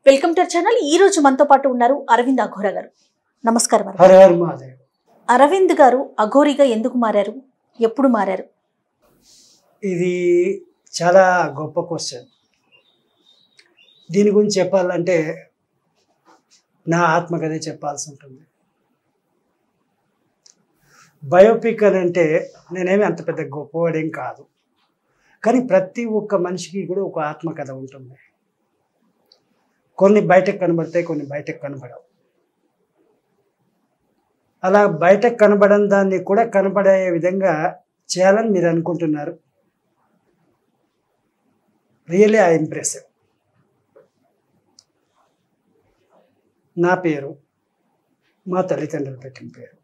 Welcome to channel ఈ రోజు మనతో పాటు ఉన్నారు అరవింద్ అఘోరా గారు నమస్కారం అరవింద్. హర హర మహాదేవ్ అరవింద్ గారు అఘోరిగా ఎందుకు మారారు ఎప్పుడు మారారు ఇది చాలా గొప్ప క్వశ్చన్ దీని గురించి చెప్పాలంటే నా ఆత్మకథే చెప్పాల్సి ఉంటుంది బయోపిక్ అని అంటే నేనేమి అంత పెద్ద గొప్పవాడేం కాదు కానీ ప్రతి ఒక్క మనిషికి కూడా ఒక ఆత్మకథ ఉంటుంది కొన్ని బయటకు కనబడతాయి కొన్ని బయటకు కనబడవు అలా బయటకు కనబడని దాన్ని కూడా కనబడే విధంగా చేయాలని మీరు అనుకుంటున్నారు రియలీ ఐ ఇంప్రెసివ్ నా పేరు మా తల్లిదండ్రులు పెట్టిన పేరు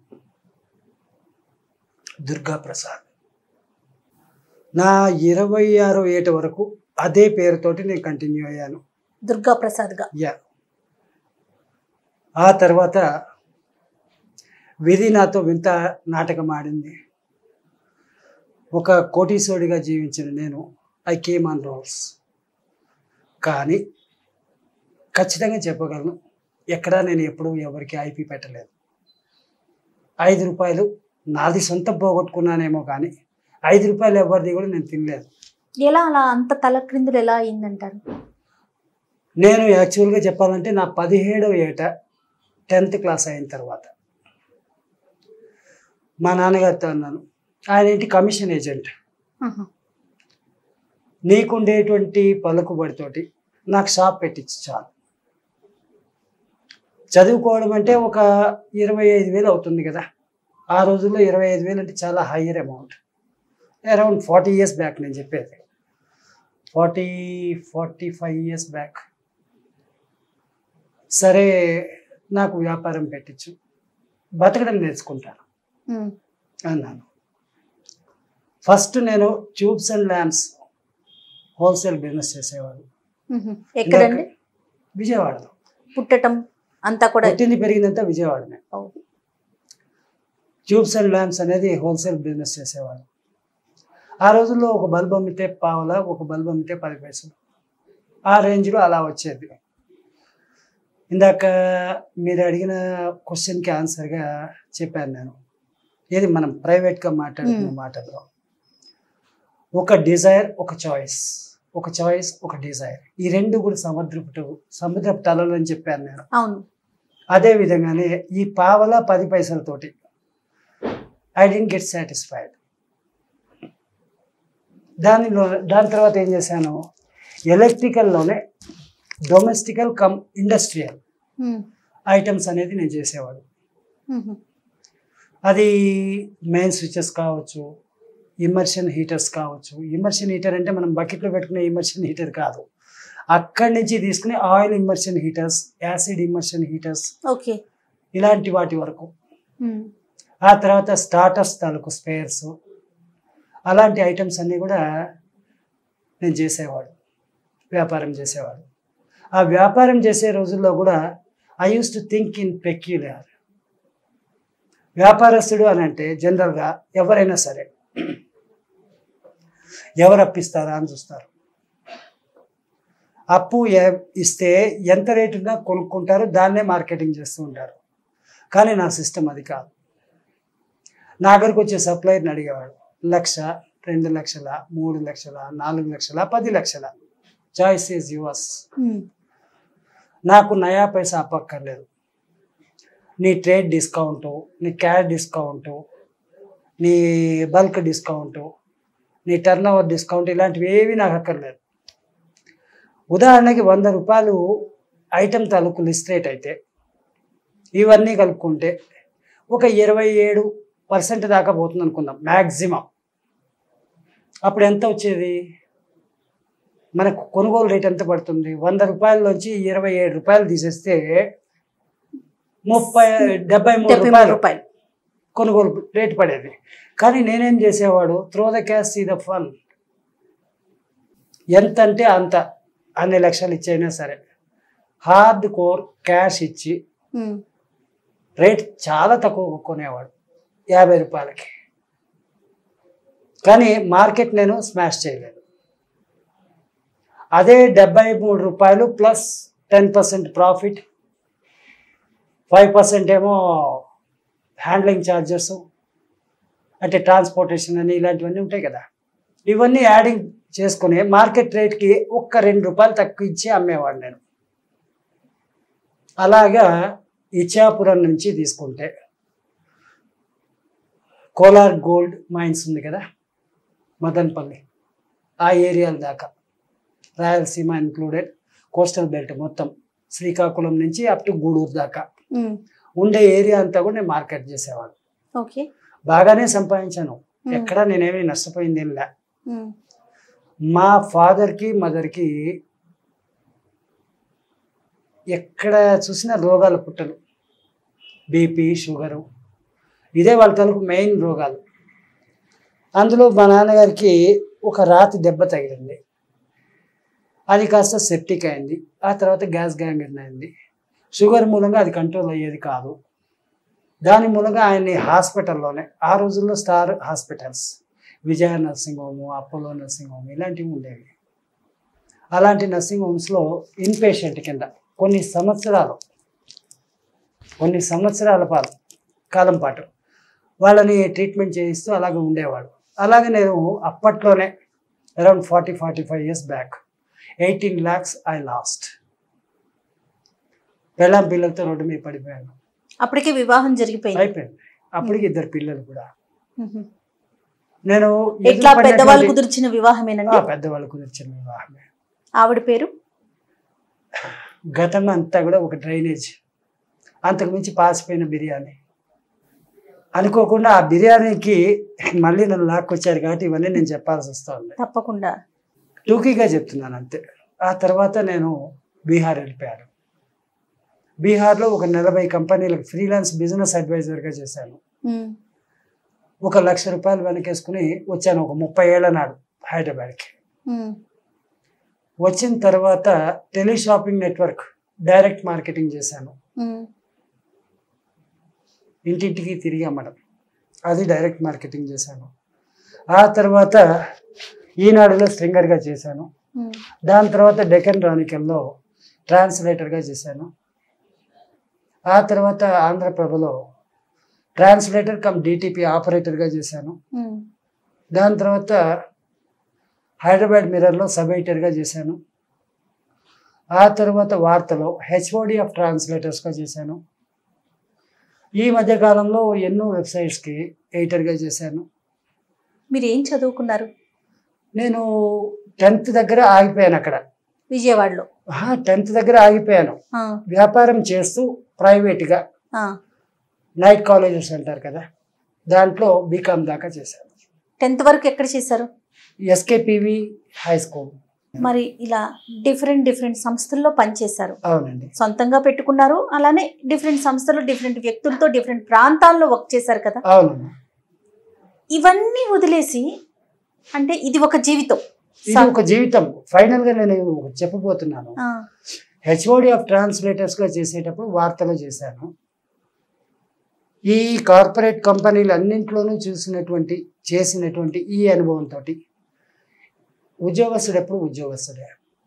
దుర్గా ప్రసాద్ నా ఇరవై ఆరో ఏట వరకు అదే పేరుతోటి నేను కంటిన్యూ అయ్యాను దుర్గా ప్రసాద్ గా యా ఆ తర్వాత విధి నాతో వింత నాటకం ఆడింది ఒక కోటీశ్వరుడిగా జీవించిన నేను ఐ కేమ్ ఆన్ రోల్స్ కానీ ఖచ్చితంగా చెప్పగలను ఎక్కడా నేను ఎప్పుడూ ఎవరికి ఐపీ పెట్టలేదు ఐదు రూపాయలు నాది సొంత పోగొట్టుకున్నానేమో కానీ ఐదు రూపాయలు ఎవరిది కూడా నేను తినలేదు ఎలా అలా అంత తలక్రిందులు ఎలా అయిందంటారు నేను యాక్చువల్గా చెప్పాలంటే నా పదిహేడవ ఏట టెన్త్ క్లాస్ అయిన తర్వాత మా నాన్నగారితో అన్నాను ఆయన ఏంటి కమిషన్ ఏజెంట్ ఆహా. నీకుండేటువంటి పలుకుబడితోటి నాకు షాప్ పెట్టించి చాలు చదువుకోవడం అంటే ఒక ఇరవై ఐదు వేలు అవుతుంది కదా ఆ రోజుల్లో ఇరవై ఐదు వేలు అంటే చాలా higher amount around forty years back నేను చెప్పేది forty forty five years back సరే నాకు వ్యాపారం పెట్టించు బతకడం నేర్చుకుంటాను ఉమ్. అన్నాను ఫస్ట్ నేను tubes and lamps wholesale business చేసేవాడు ఉహు. ఎక్కడండి విజయవాడలో పుట్టటం అంతా కూడా పుట్టింది పెరిగిందంతా విజయవాడనే ఓ. ట్యూబ్స్ అండ్ ల్యాంప్స్ అనేది హోల్సేల్ బిజినెస్ చేసేవాడు ఆ రోజుల్లో ఒక బల్బ్ అమ్మితే పావల ఒక బల్బ్ అమ్మితే పది పైసలు ఆ రేంజ్లో అలా వచ్చేది ఇందాక మీరు అడిగిన క్వశ్చన్కి ఆన్సర్గా చెప్పాను నేను ఏది మనం ప్రైవేట్గా మాట్లాడుకున్న Hmm. మాటల్లో ఒక డిజైర్ ఒక చాయిస్ ఒక చాయిస్ ఒక డిజైర్ ఈ రెండు కూడా సముద్రపు సముద్రపు తలలు అని చెప్పాను నేను అవును అదే విధంగానే ఈ పావల పది పైసలతోటి ఐ డెంట్ గెట్ సాటిస్ఫైడ్ దానిలో దాని తర్వాత ఏం చేశాను ఎలక్ట్రికల్లోనే domestical cum industrial um. Items అనేది నేను చేసేవాడు ఉహు. అది మెయిన్ స్విచెస్ కావచ్చు ఇమర్షన్ హీటర్స్ కావచ్చు ఇమర్షన్ హీటర్ అంటే మనం బకెట్లో పెట్టుకునే ఇమర్షన్ హీటర్ కాదు అక్కడి నుంచి తీసుకుని oil immersion heaters acid immersion heaters okay ఇలాంటి వాటి వరకు ఉమ్. ఆ తర్వాత స్టార్టర్స్ తాలూకు స్పేర్స్ అలాంటి ఐటమ్స్ అన్నీ కూడా నేను చేసేవాడు వ్యాపారం చేసేవాడు ఆ వ్యాపారం చేసే రోజుల్లో కూడా I used to think in peculiar వ్యాపారస్తుడు అని అంటే జనరల్గా ఎవరైనా సరే ఎవరు అప్పిస్తారా అని చూస్తారు అప్పు ఎ- ఇస్తే ఎంత రేటుగా కొనుక్కుంటారో దాన్నే మార్కెటింగ్ చేస్తూ ఉంటారు కానీ నా సిస్టమ్ అది కాదు నా దగ్గరకు వచ్చే సప్లైర్ని అడిగేవాడు లక్ష రెండు లక్షల మూడు లక్షల నాలుగు లక్షల పది లక్షల చాయిస్ ఈజ్ యువర్స్ ఉమ్. నాకు నయా పైసా అప్పక్కర్లేదు నీ ట్రేడ్ డిస్కౌంటు నీ క్యాష్ డిస్కౌంటు నీ బల్క్ డిస్కౌంటు నీ టర్న్ ఓవర్ డిస్కౌంట్ ఇలాంటివి ఏవి నాకు అక్కర్లేదు ఉదాహరణకి వంద రూపాయలు ఐటమ్ తాలూకు లిస్ట్ రేట్ అయితే ఇవన్నీ కలుపుకుంటే ఒక ఇరవై ఏడు పర్సెంట్ దాకా పోతుంది అనుకుందాం మ్యాక్సిమం అప్పుడు ఎంత వచ్చేది మనకు కొనుగోలు రేట్ ఎంత పడుతుంది వంద రూపాయలలోంచి ఇరవై ఏడు రూపాయలు తీసేస్తే ముప్పై డెబ్బై మూడు డెబ్బై మూడు రూపాయలు రూపాయలు కొనుగోలు రేటు పడేది కానీ నేనేం చేసేవాడు throw the cash see the fun ఎంత అంటే అంత అన్ని లక్షలు ఇచ్చైనా సరే హార్డ్ కోర్ క్యాష్ ఇచ్చి ఉమ్. రేట్ చాలా తక్కువ కొనేవాడు యాభై రూపాయలకి కానీ మార్కెట్ నేను స్మాష్ చేయలేదు అదే డెబ్బై మూడు రూపాయలు plus ten percent profit five percent ఏమో హ్యాండ్లింగ్ ఛార్జెస్ అంటే ట్రాన్స్పోర్టేషన్ అని ఇలాంటివన్నీ ఉంటాయి కదా ఇవన్నీ యాడింగ్ చేసుకుని మార్కెట్ రేట్కి ఒక్క రెండు రూపాయలు తక్కువ ఇచ్చి అమ్మేవాడు నేను అలాగా ఇచ్చాపురం నుంచి తీసుకుంటే కోలార్ గోల్డ్ మైన్స్ ఉంది కదా మదన్పల్లి ఆ ఏరియాల దాకా రాయలసీమ ఇన్క్లూడెడ్ కోస్టల్ బెల్ట్ మొత్తం శ్రీకాకుళం నుంచి అప్ టు గూడూరు దాకా ఉమ్, ఉండే ఏరియా అంతా కూడా నేను మార్కెట్ చేసేవాడు ఓకే బాగానే సంపాదించాను ఉమ్, ఎక్కడ నేనేమి నష్టపోయింది ఏం లే ఉమ్, మా ఫాదర్కి మదర్కి ఎక్కడ చూసినా రోగాలు పుట్టలు బీపీ షుగరు ఇదే వాళ్ళ తలకు మెయిన్ రోగాలు అందులో మా నాన్నగారికి ఒక రాతి దెబ్బ తగిలింది అది కాస్త సెప్టిక్ అయింది ఆ తర్వాత గ్యాస్ గ్యాంగ్రీన్ అయింది షుగర్ మూలంగా అది కంట్రోల్ అయ్యేది కాదు దాని మూలంగా ఆయన్ని హాస్పిటల్లోనే ఆ రోజుల్లో star hospitals Vijaya nursing home Apollo nursing home ఇలాంటివి ఉండేవి అలాంటి నర్సింగ్ హోమ్స్లో ఇన్పేషెంట్ కింద కొన్ని సంవత్సరాలు కొన్ని సంవత్సరాల పాటు కాలం పాటు వాళ్ళని ట్రీట్మెంట్ చేయిస్తూ అలాగే ఉండేవాడు అలాగే నేను అప్పట్లోనే around forty forty five years back eighteen lakhs I lost పెళ్ళాం పిల్లలతో రోడ్డు మీద పడిపోయాను అప్పటికే వివాహం జరిగిపోయింది అయిపోయింది అప్పటికి ఇద్దరు పిల్లలు కూడా ఉహు. నేను ఎట్లా ఎదురుపడినటువంటి- పెద్దవాళ్ళు కుదిర్చిన వివాహమేనండి ఆ, పెద్దవాళ్ళు కుదిర్చిన వివాహమే ఆవిడ పేరు గతం అంతా కూడా ఒక డ్రైనేజ్ అంతకు మించి పాసిపోయిన బిర్యానీ అనుకోకుండా ఆ బిర్యానీకి మళ్ళీ నన్ను లాక్కొచ్చారు కాబట్టి ఇవన్నీ నేను చెప్పాల్సి వస్తుంది తప్పకుండా టూకీగా చెప్తున్నాను అంతే ఆ తర్వాత నేను బీహార్ వెళ్ళిపోయాను బీహార్లో ఒక నలభై కంపెనీలకు ఫ్రీలాన్స్ బిజినెస్ అడ్వైజర్గా చేశాను ఉమ్, ఒక లక్ష రూపాయలు వెనకేసుకుని వచ్చాను ఒక ముప్పై ఏళ్ళ నాడు హైదరాబాద్కి ఉమ్, వచ్చిన తర్వాత teleshopping network direct marketing చేశాను ఉమ్, ఇంటింటికి తిరిగి అమ్మడం అది డైరెక్ట్ మార్కెటింగ్ చేశాను ఆ తర్వాత ఈనాడులో స్ట్రింగర్గా చేశాను ఉమ్, దాని తర్వాత డెక్కన్ రానికల్లో ట్రాన్స్లేటర్గా చేశాను ఆ తర్వాత ఆంధ్రప్రభలో ట్రాన్స్లేటర్ కమ్ డిటిపి ఆపరేటర్గా చేశాను ఉమ్, దాని తర్వాత హైదరాబాద్ మిర్రర్లో సబ్ ఎడిటర్గా చేశాను ఆ తర్వాత వార్తలో హెచ్ఓడి ఆఫ్ ట్రాన్స్లేటర్స్గా చేశాను ఈ మధ్య కాలంలో ఎన్నో వెబ్సైట్స్కి ఎడిటర్గా చేశాను మీరు ఏం చదువుకున్నారు నేను టెన్త్ దగ్గర ఆగిపోయాను అక్కడ విజయవాడలో టెన్త్ దగ్గర ఆగిపోయాను ఆ, వ్యాపారం చేస్తూ ప్రైవేట్గా ఆ. నైట్ కాలేజెస్ అంటారు కదా దాంట్లో బీకామ్ దాకా చేశాను టెన్త్ వరకు ఎక్కడ చేశారు ఎస్కేపివి హై స్కూల్ మరి ఇలా డిఫరెంట్ డిఫరెంట్ సంస్థల్లో పనిచేశారు అవునండి సొంతంగా పెట్టుకున్నారు అలానే డిఫరెంట్ సంస్థలు డిఫరెంట్ వ్యక్తులతో డిఫరెంట్ ప్రాంతాల్లో వర్క్ చేశారు కదా అవును ఇవన్నీ వదిలేసి అంటే ఇది ఒక జీవితం ఇది ఒక జీవితం ఫైనల్ గా నేను ఒకటి చెప్పబోతున్నాను ఆ, హెచ్ఓడి ఆఫ్ ట్రాన్స్లేటర్స్ గా చేసేటప్పుడు వార్తలు చేశాను ఈ కార్పొరేట్ కంపెనీలు అన్నింటిలోనూ చూసినటువంటి చేసినటువంటి ఈ అనుభవంతో ఉద్యోగస్తుడు ఎప్పుడు ఉద్యోగస్తుడే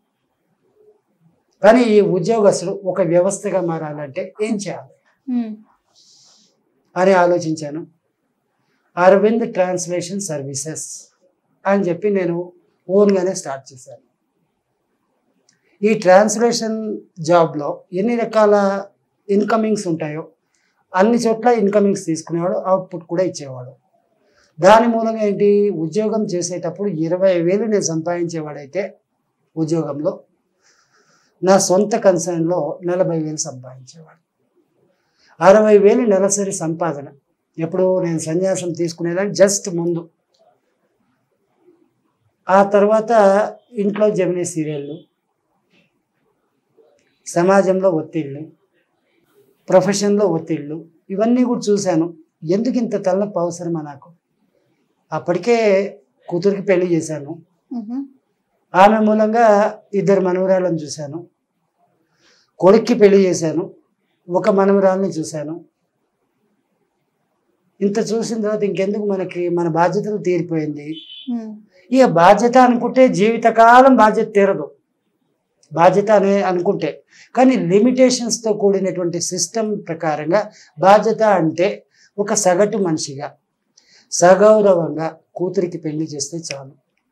కానీ ఈ ఉద్యోగస్తుడు ఒక వ్యవస్థగా మారాలంటే ఏం చేయాలి ఉమ్, అని ఆలోచించాను అరవింద్ ట్రాన్స్లేషన్ సర్వీసెస్ అని చెప్పి నేను ఓన్గానే స్టార్ట్ చేశాను ఈ ట్రాన్స్లేషన్ జాబ్లో ఎన్ని రకాల ఇన్కమింగ్స్ ఉంటాయో అన్ని చోట్ల ఇన్కమింగ్స్ తీసుకునేవాడు అవుట్పుట్ కూడా ఇచ్చేవాడు దాని మూలంగా ఏంటి ఉద్యోగం చేసేటప్పుడు ఇరవై వేలు నేను సంపాదించేవాడైతే ఉద్యోగంలో నా సొంత కన్సర్న్లో నలభై వేలు సంపాదించేవాడు అరవై వేలు నెలసరి సంపాదన ఎప్పుడు నేను సన్యాసం తీసుకునేదాన్ని జస్ట్ ముందు ఆ తర్వాత ఇంట్లో జమినీ సీరియళ్ళు సమాజంలో ఒత్తిళ్ళు ప్రొఫెషన్లో ఒత్తిళ్ళు ఇవన్నీ కూడా చూశాను ఎందుకు ఇంత తలనొప్పి అవసరమా నాకు అప్పటికే కూతురికి పెళ్లి చేశాను ఉహు, ఆమె మూలంగా ఇద్దరు మనవరాలను చూశాను కొడుక్కి పెళ్లి చేశాను ఒక మనవరాల్ని చూశాను ఇంత చూసిన తర్వాత ఇంకెందుకు మనకి మన బాధ్యతలు తీరిపోయింది ఉమ్, ఇక బాధ్యత అనుకుంటే జీవితకాలం బాధ్యత తీరదు బాధ్యత అనే అనుకుంటే కానీ లిమిటేషన్స్తో కూడినటువంటి సిస్టమ్ ప్రకారంగా బాధ్యత అంటే ఒక సగటు మనిషిగా సగౌరవంగా కూతురికి పెళ్లి చేస్తే చాలు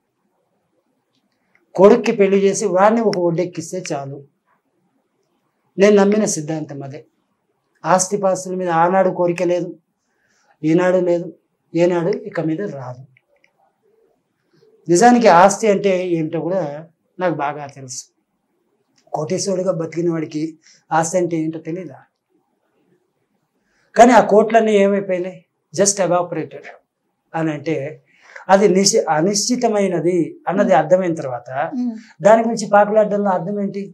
కొడుక్కి పెళ్లి చేసి వాడిని ఒక ఒడ్డెక్కిస్తే చాలు నేను నమ్మిన సిద్ధాంతం అదే ఆస్తిపాస్తుల మీద ఆనాడు కోరిక లేదు ఈనాడు లేదు ఏనాడు ఇక మీద రాదు నిజానికి ఆస్తి అంటే ఏమిటో కూడా నాకు బాగా తెలుసు కోటేశ్వరుడిగా బతికిన వాడికి ఆస్తి అంటే ఏంటో తెలీదా కానీ ఆ కోట్లన్నీ ఏమైపోయినాయి జస్ట్ ఎవాపరేటెడ్ అని అంటే అది నిశ్చి అనిశ్చితమైనది అన్నది అర్థమైన తర్వాత ఉమ్. దాని గురించి పాకులాడడంలో అర్థం ఏంటి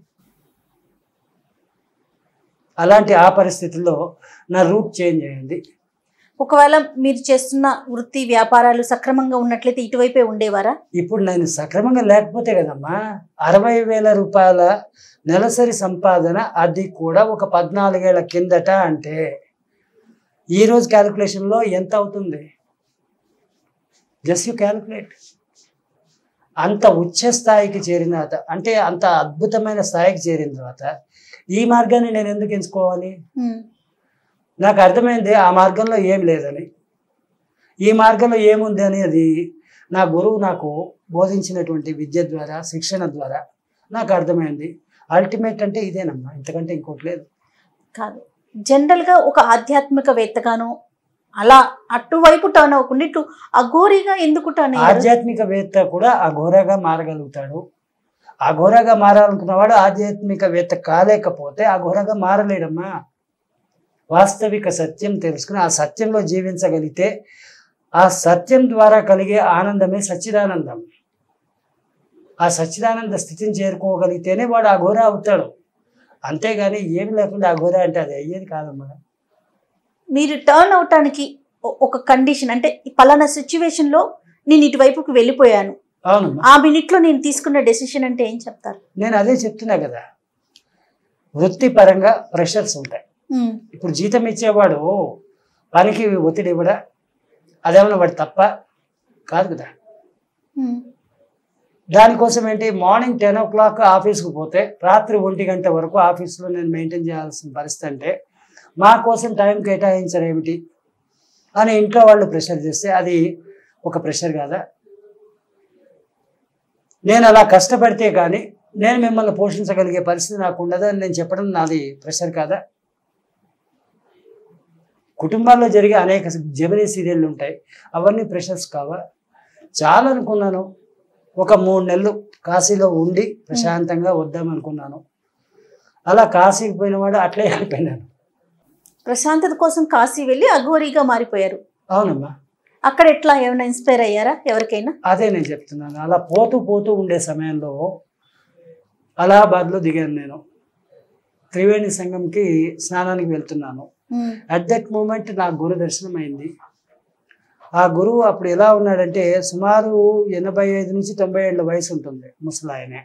అలాంటి ఆ పరిస్థితుల్లో నా రూట్ చేంజ్ అయింది ఒకవేళ మీరు చేస్తున్న వృత్తి వ్యాపారాలు సక్రమంగా ఉన్నట్లయితే ఇటువైపే ఉండేవారా ఇప్పుడు నేను సక్రమంగా లేకపోతే కదమ్మా అరవై వేల రూపాయల నెలసరి సంపాదన అది కూడా ఒక పద్నాలుగేళ్ల కిందట అంటే ఈ రోజు క్యాలిక్యులేషన్లో ఎంత అవుతుంది జస్ట్ యూ క్యాలిక్యులేట్ అంత ఉచ్చ స్థాయికి చేరిన తర్వాత అంటే అంత అద్భుతమైన స్థాయికి చేరిన తర్వాత ఈ మార్గాన్ని నేను ఎందుకు ఎంచుకోవాలి ఉమ్. నాకు అర్థమైంది ఆ మార్గంలో ఏం లేదని ఈ మార్గంలో ఏముంది అనేది నా గురువు నాకు బోధించినటువంటి విద్య ద్వారా శిక్షణ ద్వారా నాకు అర్థమైంది అల్టిమేట్ అంటే ఇదేనమ్మా ఇంతకంటే ఇంకోటి లేదు కాదు జనరల్ గా ఒక ఆధ్యాత్మికవేత్తగాను అలా అటువైపు టర్న్ అవ్వకుండా ఇటు అఘోరిగా ఎందుకు టర్న్ అయ్యారు ఆధ్యాత్మికవేత్త కూడా అఘోరగా మారగలుగుతాడు అఘోరగా మారాలనుకున్నవాడు ఆధ్యాత్మికవేత్త కాలేకపోతే అఘోరగా మారలేడమ్మా వాస్తవిక సత్యం తెలుసుకుని ఆ సత్యంలో జీవించగలిగితే ఆ సత్యం ద్వారా కలిగే ఆనందమే సచ్చిదానందం ఆ సచ్చిదానంద స్థితిని చేరుకోగలిగితేనే వాడు అఘోర అవుతాడు అంతేగాని ఏమి లేకుండా అఘోర అంటే అది అయ్యేది కాదమ్మా మీరు టర్న్ అవటానికి ఒ- ఒక కండిషన్ అంటే ఈ పలానా సిచ్యువేషన్ లో నేను ఇటువైపుకి వెళ్ళిపోయాను అవునమ్మా ఆ మినిట్ లో నేను తీసుకున్న డెసిషన్ అంటే ఏం చెప్తారు నేను అదే చెప్తున్నా కదా వృత్తిపరంగా ప్రెషర్స్ ఉంటాయి ఉమ్, ఇప్పుడు జీతం ఇచ్చేవాడు పనికి ఒత్తిడి ఇవ్వడా అదేమన్నా వాడు తప్ప కాదు కదా ఉమ్, దానికోసం ఏంటి మార్నింగ్ టెన్ ఓ క్లాక్ ఆఫీస్కి పోతే రాత్రి ఒంటి గంట వరకు ఆఫీస్లో నేను మెయింటైన్ చేయాల్సిన పరిస్థితి అంటే మా కోసం టైం కేటాయించరు ఏమిటి అని ఇంట్లో వాళ్ళు ప్రెషర్ చేస్తే అది ఒక ప్రెషర్ కాదా నేను అలా కష్టపడితే కానీ నేను మిమ్మల్ని పోషించగలిగే పరిస్థితి నాకు ఉండదని నేను చెప్పడం నాది ప్రెషర్ కాదా కుటుంబాల్లో జరిగే అనేక జమినీ సీరియళ్ళు ఉంటాయి అవన్నీ ప్రెషర్స్ కావా చాలా అనుకున్నాను ఒక మూడు నెలలు కాశీలో ఉండి ప్రశాంతంగా వద్దాం అనుకున్నాను అలా కాశీకి పోయినవాడు అట్లే అయిపోయినాను ప్రశాంతత కోసం కాశీ వెళ్ళి అఘోరిగా మారిపోయారు అవునమ్మా అక్కడ ఎట్లా ఏమైనా ఇన్స్పైర్ అయ్యారా ఎవరికైనా అదే నేను చెప్తున్నాను అలా పోతూ పోతూ ఉండే సమయంలో అలహాబాద్లో దిగాను నేను త్రివేణి సంఘంకి స్నానానికి వెళ్తున్నాను ఉమ్, అట్ దట్ మూమెంట్ నా గురు దర్శనం అయింది ఆ గురువు అప్పుడు ఎలా ఉన్నాడంటే సుమారు ఎనభై ఐదు నుంచి తొంభై ఏళ్ళ వయసు ఉంటుంది ముసలాయనే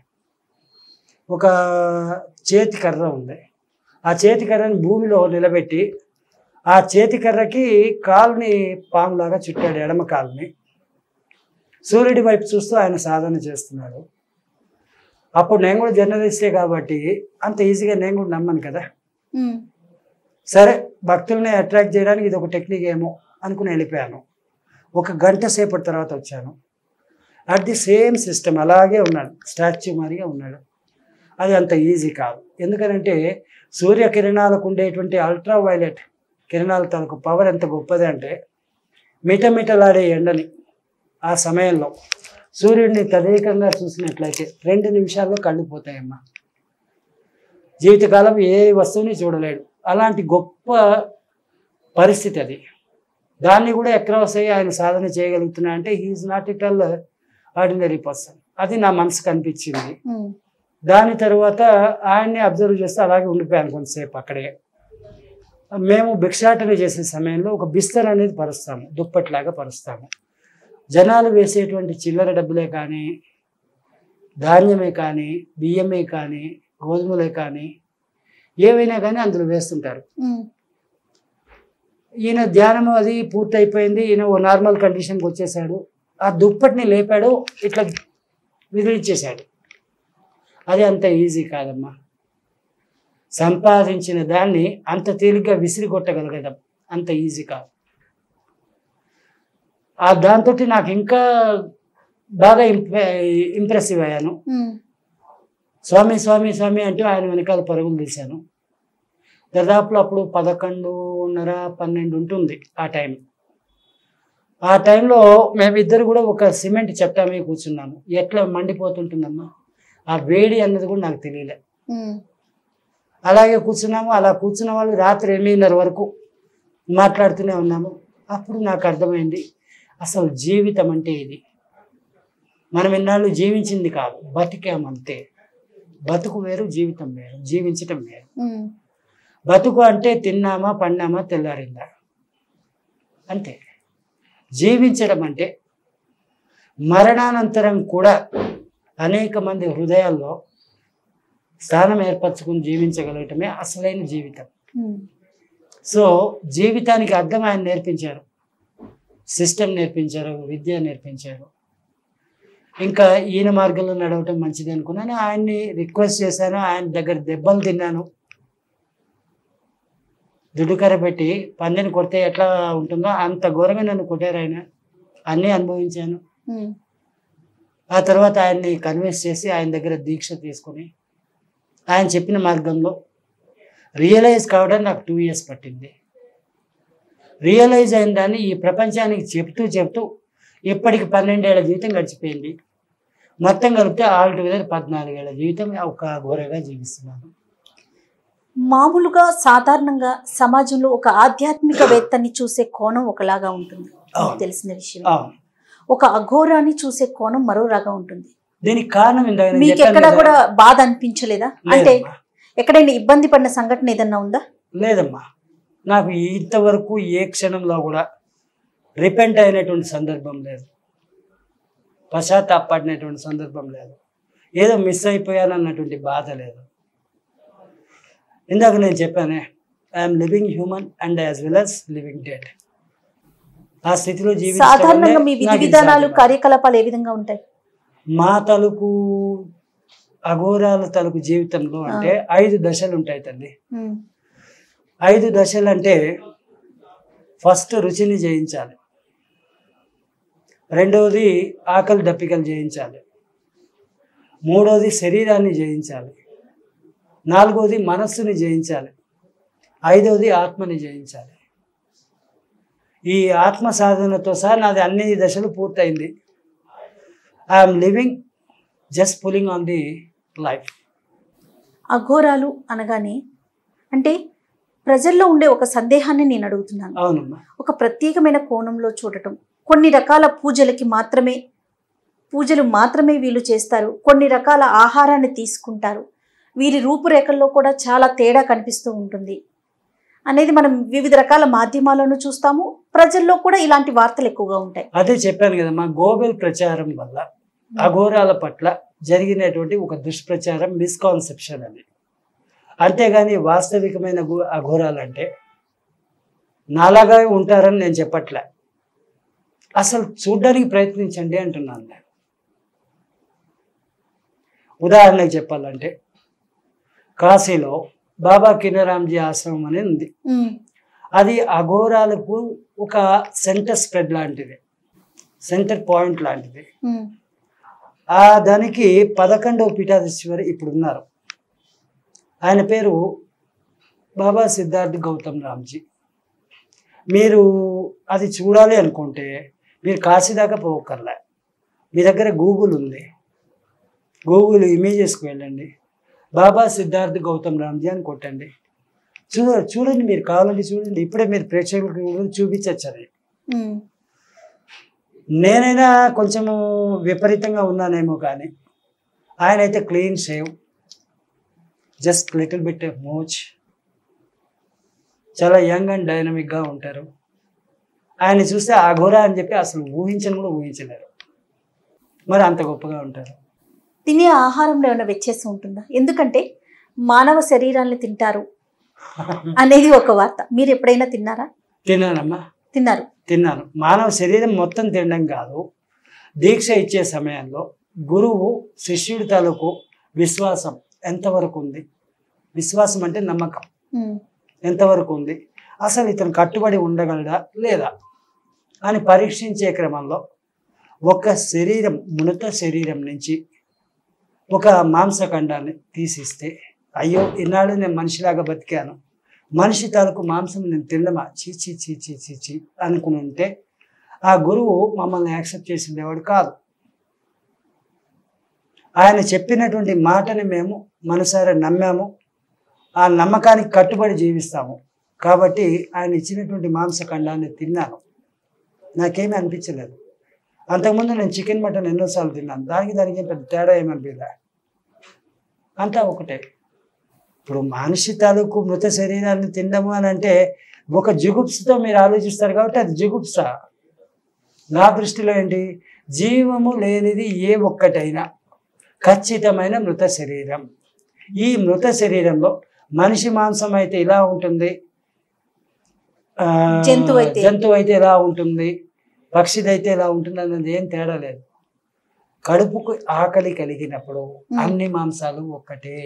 ఒక చేతి కర్ర ఉంది ఆ చేతి కర్రని భూమిలో నిలబెట్టి ఆ చేతి కర్రకి కాలుని పాములాగా చుట్టాడు ఎడమ కాలుని సూర్యుడి వైపు చూస్తూ ఆయన సాధన చేస్తున్నాడు అప్పుడు నేను కూడా జర్నలిస్టే కాబట్టి అంత ఈజీగా నేను కూడా నమ్మను కదా ఉమ్, సరే భక్తుల్ని అట్రాక్ట్ చేయడానికి ఇది ఒక టెక్నిక్ ఏమో అనుకుని వెళ్ళిపోయాను ఒక గంట సేపటి తర్వాత వచ్చాను అట్ ది సేమ్ సిస్టమ్ అలాగే ఉన్నాడు స్టాచ్యూ మారిగా ఉన్నాడు అది అంత ఈజీ కాదు ఎందుకనంటే సూర్యకిరణాలకు ఉండేటువంటి అల్ట్రా వైలెట్ కిరణాల తనకు పవర్ ఎంత గొప్పది అంటే మిటమిటలాడే ఎండని ఆ సమయంలో సూర్యుడిని తదేకంగా చూసినట్లయితే రెండు నిమిషాల్లో కళ్ళు పోతాయమ్మా జీవితకాలం ఏ వస్తువుని చూడలేడు అలాంటి గొప్ప పరిస్థితి అది దాన్ని కూడా ఎక్కడ వస్తాయి ఆయన సాధన చేయగలుగుతున్నా అంటే he's not at all ordinary person అది నా మనసుకు అనిపించింది ఉమ్, దాని తర్వాత ఆయన్ని అబ్జర్వ్ చేస్తే అలాగే ఉండిపోయాను కొంతసేపు అక్కడే మేము భిక్షాటన చేసే సమయంలో ఒక బిస్తర్ అనేది పరుస్తాము దుప్పట్లాగా పరుస్తాము జనాలు వేసేటువంటి చిల్లర డబ్బులే కానీ ధాన్యమే కానీ బియ్యమే కానీ గోధుమలే కానీ ఏవైనా కానీ అందులో వేస్తుంటారు ఉమ్, ఈయన ధ్యానం అది పూర్తయిపోయింది ఈయన ఓ నార్మల్ కండిషన్కి వచ్చేసాడు ఆ దుప్పటిని లేపాడు ఇట్లా విదిలించేశాడు అది అంత ఈజీ కాదమ్మా సంపాదించిన దాన్ని అంత తేలిగ్గా విసిరి కొట్టగలగడం అంత ఈజీ కాదు ఆ దాంతో నాకు ఇంకా బాగా ఇంప్రె ఇంప్రెసివ్ అయ్యాను ఉమ్, స్వామి స్వామి స్వామి అంటూ ఆయన వెనకాల పరుగులు తీశాను దాదాపులో అప్పుడు పదకొండున్నర పన్నెండు ఉంటుంది ఆ టైం ఆ టైంలో మేమిద్దరు కూడా ఒక సిమెంట్ చెట్ట మీద కూర్చున్నాము ఎట్లా మండిపోతుంటుందమ్మా ఆ వేడి అన్నది కూడా నాకు తెలియలే ఉమ్, అలాగే కూర్చున్నాము అలా కూర్చున్న వాళ్ళు రాత్రి ఎనిమిదిన్నర వరకు మాట్లాడుతూనే ఉన్నాము అప్పుడు నాకు అర్థమైంది అసలు జీవితం అంటే ఇది మనం ఇన్నాళ్ళు జీవించింది కాదు బతికామంతే బతుకు వేరు జీవితం వేరు జీవించటం వేరు ఉమ్, బతుకు అంటే తిన్నామా పన్నామా తెల్లారిందా అంతే జీవించడం అంటే మరణానంతరం కూడా అనేక మంది హృదయాల్లో స్థానం ఏర్పరచుకుని జీవించగలగటమే అసలైన జీవితం ఉమ్, సో జీవితానికి అర్థం ఆయన నేర్పించారు సిస్టమ్ నేర్పించారు విద్య నేర్పించారు ఇంకా ఈయన మార్గంలో నడవటం మంచిది అనుకున్నాను ఆయన్ని రిక్వెస్ట్ చేశాను ఆయన దగ్గర దెబ్బలు తిన్నాను దుడ్డు కర్ర పెట్టి పందిని కొడితే ఎట్లా ఉంటుందో అంత ఘోరంగా నన్ను కొట్టారు ఆయన అన్నీ అనుభవించాను ఉమ్, ఆ తర్వాత ఆయన్ని కన్విన్స్ చేసి ఆయన దగ్గర దీక్ష తీసుకొని ఆయన చెప్పిన మార్గంలో రియలైజ్ కావడానికి నాకు టూ ఇయర్స్ పట్టింది రియలైజ్ అయిన దాన్ని ఈ ప్రపంచానికి చెప్తూ చెప్తూ ఇప్పటికి పన్నెండేళ్ల జీవితం గడిచిపోయింది మొత్తం కలిపితే ఆల్ టుగెదర్ పద్నాలుగేళ్ల జీవితం ఒక ఘోరగా జీవిస్తున్నాను మామూలుగా సాధారణంగా సమాజంలో ఒక ఆధ్యాత్మికవేత్తని చూసే కోణం ఒకలాగా ఉంటుంది మీకు అవును. తెలిసిన విషయం అవును. ఒక అఘోరాన్ని చూసే కోణం మరోలాగా ఉంటుంది దీనికి కారణం ఇందాక నేను మీకు చెప్పాను ఎక్కడ కదా. కూడా బాధ అనిపించలేదా అంటే లేదమ్మా. ఎక్కడైనా ఇబ్బంది పడిన సంఘటన ఏదన్నా ఉందా లేదమ్మా నాకు ఇంతవరకు ఏ క్షణంలో కూడా రిపెంట్ అయినటువంటి సందర్భం లేదు పశ్చాత్తాపడినటువంటి సందర్భం లేదు ఏదో మిస్ అయిపోయాను అన్నటువంటి బాధ లేదు ఇందాక నేను చెప్పానే I'm living human and as well as living dead ఆ స్థితిలో జీవించడం సాధారణంగా మీ వల్లే విధి నాకు ఇది విధానాలు సాధ్యం. కార్యకలాపాలు ఏ విధంగా ఉంటాయి మా తలుపు అఘోరాల తలుపు జీవితంలో అంటే ఐదు దశలు ఉంటాయి తల్లి ఉమ్, ఐదు దశలు అంటే ఫస్ట్ రుచిని జయించాలి రెండవది ఆకలి దప్పికలు జయించాలి మూడవది శరీరాన్ని జయించాలి నాలుగవది మనస్సుని జయించాలి ఐదవది ఆత్మని జయించాలి ఈ ఆత్మ సాధనతో సహా నాది అన్ని దశలు పూర్తయింది I'm living just pulling on the life అఘోరాలు అనగానే అంటే ప్రజల్లో ఉండే ఒక సందేహాన్ని నేను అడుగుతున్నాను అవునమ్మా ఒక ప్రత్యేకమైన కోణంలో చూడటం కొన్ని రకాల పూజలకి మాత్రమే పూజలు మాత్రమే వీళ్ళు చేస్తారు కొన్ని రకాల ఆహారాన్ని తీసుకుంటారు వీరి రూపురేఖల్లో కూడా చాలా తేడా కనిపిస్తూ ఉంటుంది అనేది మనం వివిధ రకాల మాధ్యమాలను చూస్తాము ప్రజల్లో కూడా ఇలాంటి వార్తలు ఎక్కువగా ఉంటాయి అదే చెప్పాను కదమ్మా గోబెల్ ప్రచారం వల్ల అఘోరాల పట్ల జరిగినటువంటి ఒక దుష్ప్రచారం మిస్కాన్సెప్షన్ అది అంతేగాని వాస్తవికమైన గు- అఘోరాలు అంటే నాలాగా ఉంటారని నేను చెప్పట్లే అసలు చూడ్డానికి ప్రయత్నించండి అంటున్నాను నేను ఉదాహరణకు చెప్పాలంటే కాశీలో బాబా కిన్నరాంజీ ఆశ్రమం అనేది ఉంది ఉమ్, అది అఘోరాలకు ఒక సెంటర్ స్ప్రెడ్ లాంటిది సెంటర్ పాయింట్ లాంటిది ఉమ్, ఆ దానికి పదకొండవ పీఠాధీశ్వరి ఇప్పుడు ఉన్నారు ఆయన పేరు బాబా సిద్ధార్థ్ గౌతమ్ రామ్జీ మీరు అది చూడాలి అనుకుంటే మీరు కాశీ దాకా పోకర్లే మీ దగ్గర గూగుల్ ఉంది గూగుల్ ఇమేజెస్కి వెళ్ళండి బాబా సిద్ధార్థ్ గౌతమ్ రామ్జీ అని కొట్టండి చూడ చూడండి మీరు కావాలంటే చూడండి ఇప్పుడే మీరు ప్రేక్షకులకు కూడా చూపించచ్చు అది ఉమ్, నేనైనా కొంచెము విపరీతంగా ఉన్నానేమో కానీ ఆయన అయితే clean shave just little bit much చాలా యంగ్ అండ్ డైనమిక్గా ఉంటారు ఆయన చూస్తే అఘోరా అని చెప్పి అసలు ఊహించని కూడా ఊహించలేరు మరి అంత గొప్పగా ఉంటారు తినే ఆహారంలో ఏమైనా వ్యత్యాసం ఉంటుందా ఎందుకంటే మానవ శరీరాన్ని తింటారు అనేది ఒక వార్త మీరు ఎప్పుడైనా తిన్నారా తిన్నానమ్మా తిన్నారు తిన్నాను మానవ శరీరం మొత్తం తినడం కాదు దీక్ష ఇచ్చే సమయంలో గురువు శిష్యుడి తాలూకు విశ్వాసం ఎంతవరకు ఉంది విశ్వాసం అంటే నమ్మకం ఉమ్, ఎంతవరకు ఉంది అసలు ఇతను కట్టుబడి ఉండగలడా లేదా అని పరీక్షించే క్రమంలో ఒక శరీరం మృత శరీరం నుంచి ఒక మాంసఖండాన్ని తీసిస్తే అయ్యో ఇన్నాళ్ళు నేను మనిషిలాగా బతికాను మనిషి తాలూకు మాంసం నేను తినడమా చీ చీ చీ చీ చీ చీ అనుకుని ఉంటే ఆ గురువు మమ్మల్ని యాక్సెప్ట్ చేసిండేవాడు కాదు ఆయన చెప్పినటువంటి మాటని మేము మనసారా నమ్మాము ఆ నమ్మకానికి కట్టుబడి జీవిస్తాము కాబట్టి ఆయన ఇచ్చినటువంటి మాంసఖండాన్ని తిన్నాను నాకేమీ అనిపించలేదు అంతకుముందు నేను చికెన్ మటన్ ఎన్నోసార్లు తిన్నాను దానికి దానికి ఏం పెద్ద తేడా ఏమనిపించలే అంతా ఒకటే ఇప్పుడు మనిషి తాలూకు మృత శరీరాన్ని తినడము అని అంటే ఒక జుగుప్సతో మీరు ఆలోచిస్తారు కాబట్టి అది జుగుప్స నా దృష్టిలో ఏంటి జీవము లేనిది ఏ ఒక్కటైనా ఖచ్చితమైన మృత శరీరం ఈ మృత శరీరంలో మనిషి మాంసం అయితే ఇలా ఉంటుంది ఆ, జంతువు అయితే. జంతువు అయితే ఇలా ఉంటుంది పక్షిదైతే ఇలా ఉంటుంది అన్నది ఏం తేడా లేదు కడుపుకు ఆకలి కలిగినప్పుడు అన్ని మాంసాలు ఒక్కటే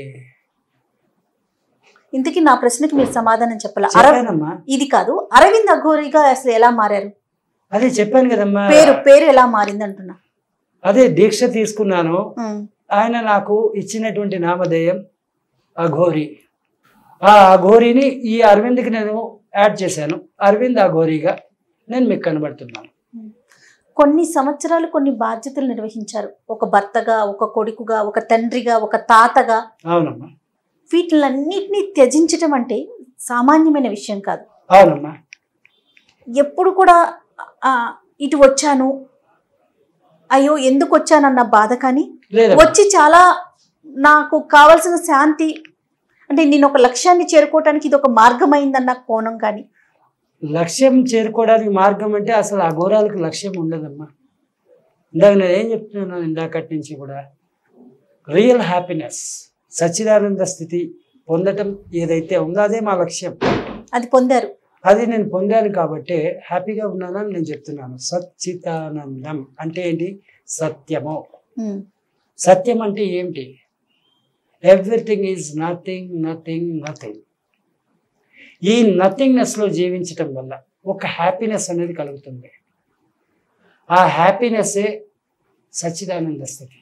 ఇంతకీ నా ప్రశ్నకి మీరు సమాధానం చెప్పాల అర చెప్పానమ్మా ఇది కాదు అరవింద్ అఘోరిగా అసలు ఎలా మారారు అదే చెప్పాను కదమ్మా పేరు పేరు ఎలా మారింది అంటున్నా అదే దీక్ష తీసుకున్నాను ఉమ్, ఆయన నాకు ఇచ్చినటువంటి నామధేయం అఘోరి ఆ అఘోరిని ఈ అరవింద్కి నేను యాడ్ చేశాను అరవింద్ అఘోరిగా నేను మీకు కనబడుతున్నాను కొన్ని సంవత్సరాలు కొన్ని బాధ్యతలు నిర్వహించారు ఒక భర్తగా ఒక కొడుకుగా ఒక తండ్రిగా ఒక తాతగా అవునమ్మా వీటిలన్నిటినీ త్యజించటం అంటే సామాన్యమైన విషయం కాదు అవునమ్మా ఎప్పుడు కూడా ఆ, ఇటు వచ్చాను అయ్యో ఎందుకు వచ్చానన్న బాధ కానీ లేదమ్మా వచ్చి చాలా నాకు కావాల్సిన శాంతి అంటే నేను ఒక లక్ష్యాన్ని చేరుకోవటానికి ఇది ఒక మార్గమైందన్న కోణం కానీ లక్ష్యం చేరుకోవడానికి మార్గం అంటే అసలు అఘోరాలకు లక్ష్యం ఉండదమ్మా ఇందాక నేను ఏం చెప్తున్నాను ఇందాకటి నుంచి కూడా రియల్ హ్యాపీనెస్ సచ్చిదానంద స్థితి పొందటం ఏదైతే ఉందో అదే మా లక్ష్యం అది పొందారు అది నేను పొందాను కాబట్టి హ్యాపీగా ఉన్నానని నేను చెప్తున్నాను సచ్చిదానందం అంటే ఏంటి సత్యము ఉమ్, సత్యం అంటే ఏంటి everything is nothing nothing nothing ఈ నథింగ్నెస్లో జీవించటం వల్ల ఒక హ్యాపీనెస్ అనేది కలుగుతుంది ఆ హ్యాపీనెస్సే సచ్చిదానంద స్థితి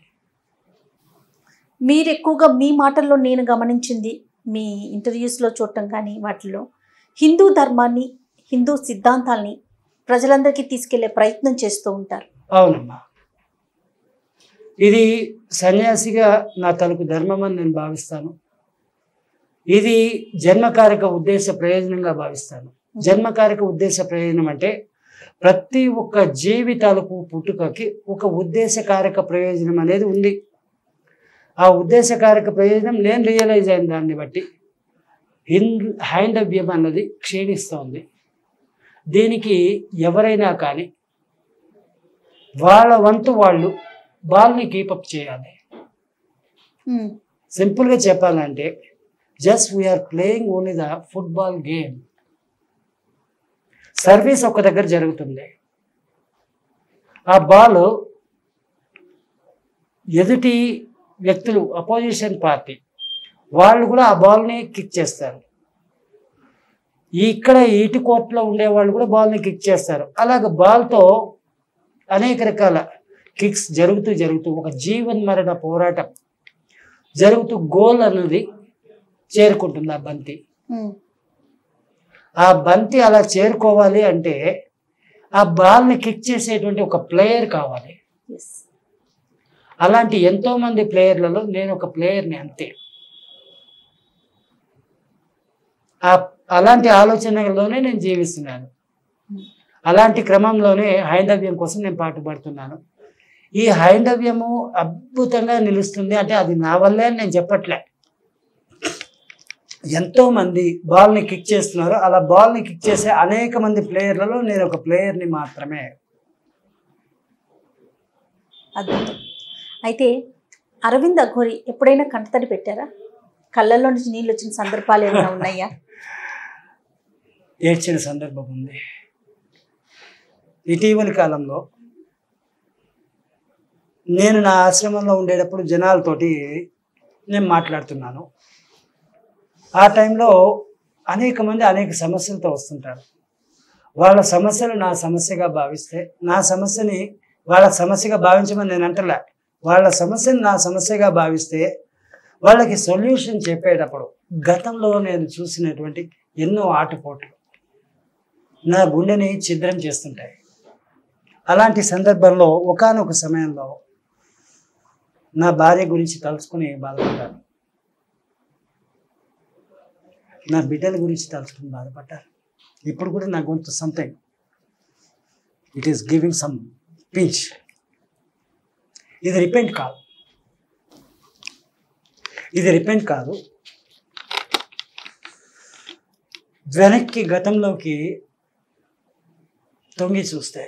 మీరు ఎక్కువగా మీ మాటల్లో నేను గమనించింది మీ ఇంటర్వ్యూస్లో చూడటం కానీ వాటిలో హిందూ ధర్మాన్ని హిందూ సిద్ధాంతాల్ని ప్రజలందరికీ తీసుకెళ్లే ప్రయత్నం చేస్తూ ఉంటారు అవునమ్మా ఇది సన్యాసిగా నా తలకు ధర్మం అని నేను భావిస్తాను ఇది జన్మకారక ఉద్దేశ ప్రయోజనంగా భావిస్తాను జన్మకారక ఉద్దేశ ప్రయోజనం అంటే ప్రతి ఒక్క జీవితాలకు పుట్టుకకి ఒక ఉద్దేశకారక ప్రయోజనం అనేది ఉంది ఆ ఉద్దేశకారక ప్రయోజనం నేను రియలైజ్ అయిన దాన్ని బట్టి హిందూ హైందవ్యం అన్నది క్షీణిస్తోంది దీనికి ఎవరైనా కానీ వాళ్ళ వంతు వాళ్ళు బాల్ని కీపప్ చేయాలి ఉమ్, సింపుల్గా చెప్పాలంటే just we're playing only the football game service ఒక దగ్గర జరుగుతుంది ఆ బాల్ ఎదుటి వ్యక్తులు అపోజిషన్ పార్టీ వాళ్ళు కూడా ఆ బాల్ని కిక్ చేస్తారు ఇక్కడ ఈటి కోర్టులో ఉండే వాళ్ళు కూడా బాల్ని కిక్ చేస్తారు అలాగ బాల్తో అనేక రకాల కిక్స్ జరుగుతూ జరుగుతూ ఒక జీవన్ మరణ పోరాటం జరుగుతూ గోల్ అన్నది చేరుకుంటుంది ఆ బంతి ఉమ్, ఆ బంతి అలా చేరుకోవాలి అంటే ఆ బాల్ని కిక్ చేసేటువంటి ఒక ప్లేయర్ కావాలి yes. అలాంటి ఎంతో మంది ప్లేయర్లలో నేను ఒక ప్లేయర్ని అంతే ఆ అలాంటి ఆలోచనలోనే నేను జీవిస్తున్నాను అలాంటి క్రమంలోనే హైందవ్యం కోసం నేను పాటుపడుతున్నాను ఈ హైందవ్యము అద్భుతంగా నిలుస్తుంది అంటే అది నా వల్లే అని నేను చెప్పట్లే ఎంతో మంది బాల్ని కిక్ చేస్తున్నారు అలా బాల్ని కిక్ చేసే అనేక మంది ప్లేయర్లలో నేను ఒక ప్లేయర్ని మాత్రమే అద్భుతం అయితే అరవింద్ అఘోరి ఎప్పుడైనా కంటతడి పెట్టారా కళ్ళల్లో నుంచి నీళ్ళు వచ్చిన సందర్భాలు ఏమైనా ఉన్నాయా ఏడ్చిన సందర్భం ఉంది ఇటీవలి కాలంలో నేను నా ఆశ్రమంలో ఉండేటప్పుడు జనాలతోటి నేను మాట్లాడుతున్నాను ఆ టైంలో అనేక మంది అనేక సమస్యలతో వస్తుంటారు వాళ్ళ సమస్యలు నా సమస్యగా భావిస్తే నా సమస్యని వాళ్ళ సమస్యగా భావించమని నేను అంటలే వాళ్ళ సమస్యని నా సమస్యగా భావిస్తే వాళ్ళకి సొల్యూషన్ చెప్పేటప్పుడు గతంలో నేను చూసినటువంటి ఎన్నో ఆటుపోట్లు నా గుండెని ఛిద్రం చేస్తుంటాయి అలాంటి సందర్భంలో ఒకానొక సమయంలో నా భార్య గురించి తలుచుకుని బాధపడ్డాను నా బిడ్డల గురించి తలుచుకుని బాధపడ్డాను ఇప్పుడు కూడా నా గొంతు something it is giving some pinch ఇది రిపెంట్ కాదు ఇది రిపెంట్ కాదు వెనక్కి గతంలోకి తొంగి చూస్తే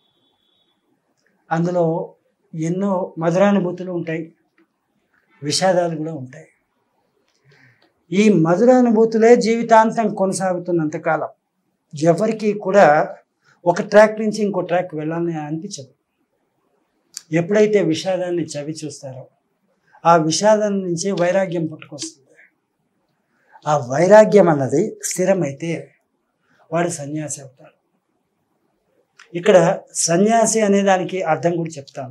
అందులో ఎన్నో మధురానుభూతులు ఉంటాయి విషాదాలు కూడా ఉంటాయి ఈ మధురానుభూతులే జీవితాంతం కొనసాగుతున్నంతకాలం ఎవరికి కూడా ఒక ట్రాక్ నుంచి ఇంకో ట్రాక్ వెళ్ళాలని అనిపించదు ఎప్పుడైతే విషాదాన్ని చవి చూస్తారో ఆ విషాదం నుంచి వైరాగ్యం పుట్టుకొస్తుంది ఆ వైరాగ్యం అన్నది స్థిరమైతే వాడు సన్యాసి అవుతాడు ఇక్కడ సన్యాసి అనే దానికి అర్థం కూడా చెప్తాను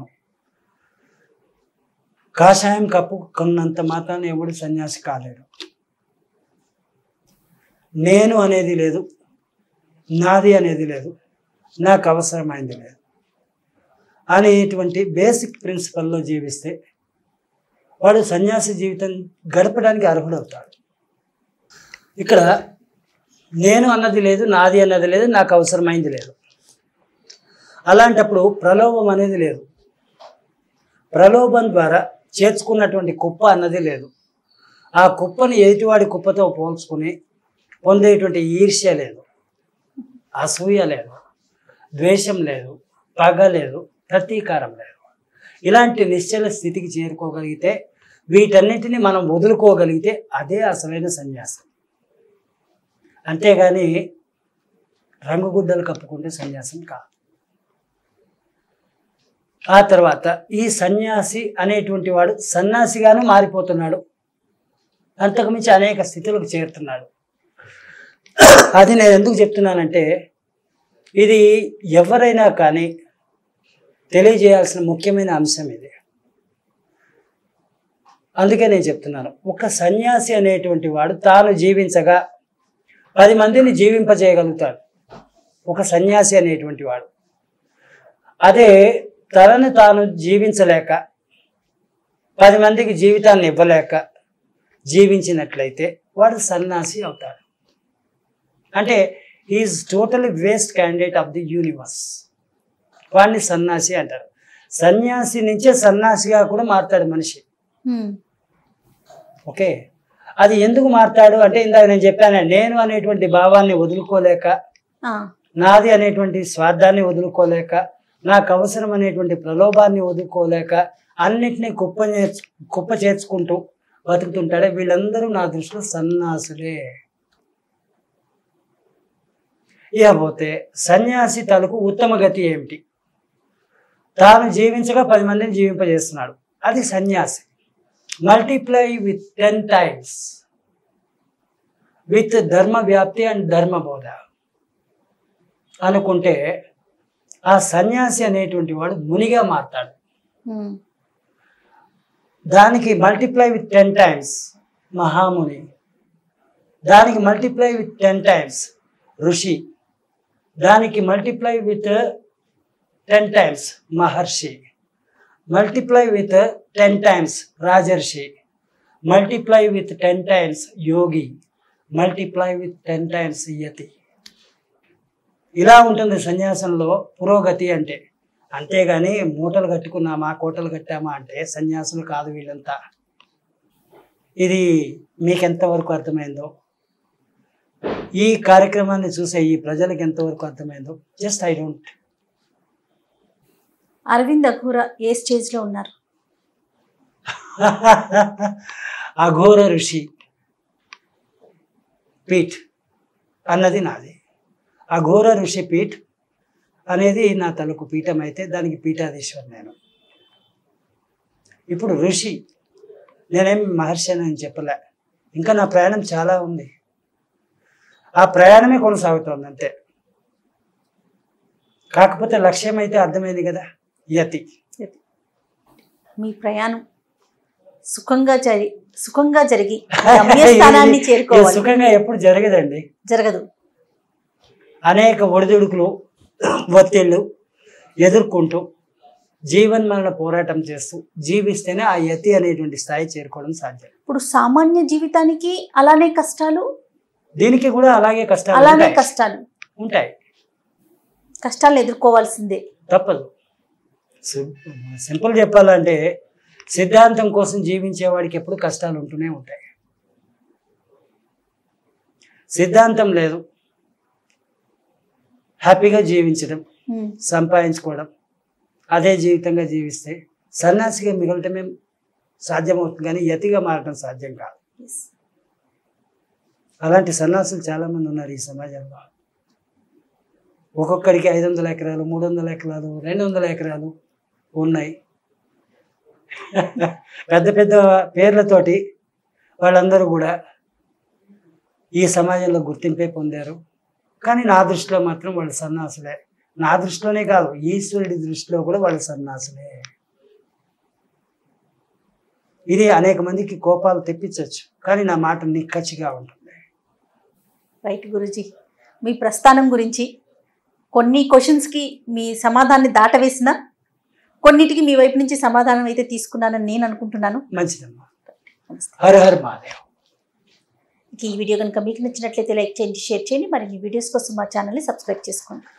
కాషాయం కప్పు కొన్నంత మాత్రాన ఎవడు సన్యాసి కాలేడు నేను అనేది లేదు నాది అనేది లేదు నాకు అవసరమైంది లేదు అనేటువంటి బేసిక్ ప్రిన్సిపల్లో జీవిస్తే వాడు సన్యాసి జీవితం గడపడానికి అర్హుడవుతాడు ఇక్కడ నేను అన్నది లేదు నాది అన్నది లేదు నాకు అవసరమైంది లేదు అలాంటప్పుడు ప్రలోభం అనేది లేదు ప్రలోభం ద్వారా చేర్చుకున్నటువంటి కుప్ప అన్నది లేదు ఆ కుప్పని ఎదుటివాడి కుప్పతో పోల్చుకుని పొందేటువంటి ఈర్ష్య లేదు అసూయ లేదు ద్వేషం లేదు పగ లేదు ప్రతీకారం లేదు ఇలాంటి నిశ్చల స్థితికి చేరుకోగలిగితే వీటన్నిటిని మనం వదులుకోగలిగితే అదే అసలైన సన్యాసం అంతేగాని రంగుగుడ్డలు కప్పుకుంటే సన్యాసం కాదు ఆ తర్వాత ఈ సన్యాసి అనేటువంటి వాడు సన్యాసిగాను మారిపోతున్నాడు అంతకుమించి అనేక స్థితులకు చేరుతున్నాడు అది నేను ఎందుకు చెప్తున్నానంటే ఇది ఎవరైనా కానీ తెలియజేయాల్సిన ముఖ్యమైన అంశం ఇది అందుకే నేను చెప్తున్నాను ఒక సన్యాసి అనేటువంటి వాడు తాను జీవించగా పది మందిని జీవింపజేయగలుగుతాడు ఒక సన్యాసి అనేటువంటి వాడు అదే తనను తాను జీవించలేక పది మందికి జీవితాన్ని ఇవ్వలేక జీవించినట్లయితే వాడు సన్యాసి అవుతాడు అంటే is totally waste candidate of the universe వాడిని సన్యాసి అంటారు సన్యాసి నుంచే సన్యాసిగా కూడా మారుతాడు మనిషి హ్మ్. ఓకే అది ఎందుకు మారుతాడు అంటే ఇందాక నేను చెప్పాను నేను అనేటువంటి భావాన్ని వదులుకోలేక ఆ, నాది అనేటువంటి స్వార్థాన్ని వదులుకోలేక నాకు అవసరం అనేటువంటి ప్రలోభాన్ని వదులుకోలేక అన్నిటినీ కుప్ప చేర్చు కుప్ప చేర్చుకుంటూ బతుకుతుంటాడే వీళ్ళందరూ నా దృష్టిలో సన్యాసులే ఇకపోతే సన్యాసి తలకు ఉత్తమ గతి ఏమిటి తాను జీవించగా పది మందిని జీవింపజేస్తున్నాడు అది సన్యాసి మల్టిప్లై విత్ టెన్ టైమ్స్ విత్ ధర్మ వ్యాప్తి అండ్ ధర్మ బోధ అనుకుంటే ఆ సన్యాసి అనేటువంటి వాడు మునిగా మారతాడు హ్మ్. దానికి మల్టిప్లై విత్ టెన్ టైమ్స్ మహాముని దానికి మల్టిప్లై విత్ టెన్ టైమ్స్ ఋషి దానికి మల్టిప్లై విత్ టెన్ టైమ్స్ మహర్షి మల్టిప్లై విత్ టెన్ టైమ్స్ రాజర్షి మల్టిప్లై విత్ టెన్ టైమ్స్ యోగి మల్టిప్లై విత్ టెన్ టైమ్స్ యతి ఇలా ఉంటుంది సన్యాసంలో పురోగతి అంటే అంతేగాని మూటలు కట్టుకున్నామా కోటలు కట్టామా అంటే సన్యాసులు కాదు వీళ్ళంతా ఇది మీకు ఎంతవరకు అర్థమైందో ఈ కార్యక్రమాన్ని చూసే ఈ ప్రజలకు ఎంతవరకు అర్థమైందో జస్ట్ ఐ డోంట్ అరవింద్ అఘోర ఏ స్టేజ్ లో ఉన్నారు అఘోర ఋషి పీఠ్ అన్నది నాది అఘోర ఋషి పీఠ్ అనేది నా తలకు పీఠం అయితే దానికి పీఠాధీశ్వర్ నేను ఇప్పుడు ఋషి నేనేం మహర్షి అని చెప్పలే ఇంకా నా ప్రయాణం చాలా ఉంది ఆ ప్రయాణమే కొనసాగుతోంది అంతే కాకపోతే లక్ష్యం అయితే అర్థమైంది కదా యతి మీ ప్రయాణం సుఖంగా జరి సుఖంగా జరిగి గమ్యస్థానాన్ని ఇది చేరుకోవాలి సుఖంగా ఎప్పుడు జరగదండి జరగదు అనేక ఒడిదుడుకులు ఒత్తిళ్ళు ఎదుర్కొంటూ జీవన్ మరణ పోరాటం చేస్తూ జీవిస్తేనే ఆ యతి అనేటువంటి స్థాయి చేరుకోవడం సాధ్యం ఇప్పుడు సామాన్య జీవితానికి అలానే కష్టాలు దీనికి కూడా అలాగే కష్టాలు అలానే ఉంటాయి. కష్టాలు ఉంటాయి కష్టాలను ఎదుర్కోవాల్సిందే తప్పదు సి- సింపుల్ చెప్పాలంటే సిద్ధాంతం కోసం జీవించే వాడికి ఎప్పుడు కష్టాలు ఉంటూనే ఉంటాయి సిద్ధాంతం లేదు హ్యాపీగా జీవించడం ఉమ్, సంపాదించుకోవడం అదే జీవితంగా జీవిస్తే సన్యాసిగా మిగలటమే సాధ్యమవుతుంది కానీ యతిగా మారటం సాధ్యం కాదు yes. అలాంటి సన్యాసులు చాలా మంది ఉన్నారు ఈ సమాజంలో ఒక్కొక్కడికి ఐదు వందల ఎకరాలు మూడు వందల ఎకరాలు రెండు వందల ఎకరాలు ఉన్నాయి పెద్ద పెద్ద పేర్లతోటి వాళ్ళందరూ కూడా ఈ సమాజంలో గుర్తింపే పొందారు కానీ నా దృష్టిలో మాత్రం వాళ్ళు సన్యాసులే నా దృష్టిలోనే కాదు ఈశ్వరుడి దృష్టిలో కూడా వాళ్ళు సన్యాసులే ఇది అనేక మందికి కోపాలు తెప్పించవచ్చు కానీ నా మాట నిక్కచ్చిగా ఉంటుంది రైట్ గురుజీ మీ ప్రస్థానం గురించి కొన్ని క్వశ్చన్స్కి మీ సమాధానాన్ని దాటవేసిన కొన్నిటికి మీ వైపు నుంచి సమాధానం అయితే తీసుకున్నానని నేను అనుకుంటున్నాను మంచిదమ్మా నమస్తే. హర హర్ మహాదేవ్ ఇక ఈ వీడియో కనుక మీకు నచ్చినట్లయితే లైక్ చేయండి షేర్ చేయండి మరిన్ని వీడియోస్ కోసం మా ఛానల్ని సబ్స్క్రైబ్ చేసుకోండి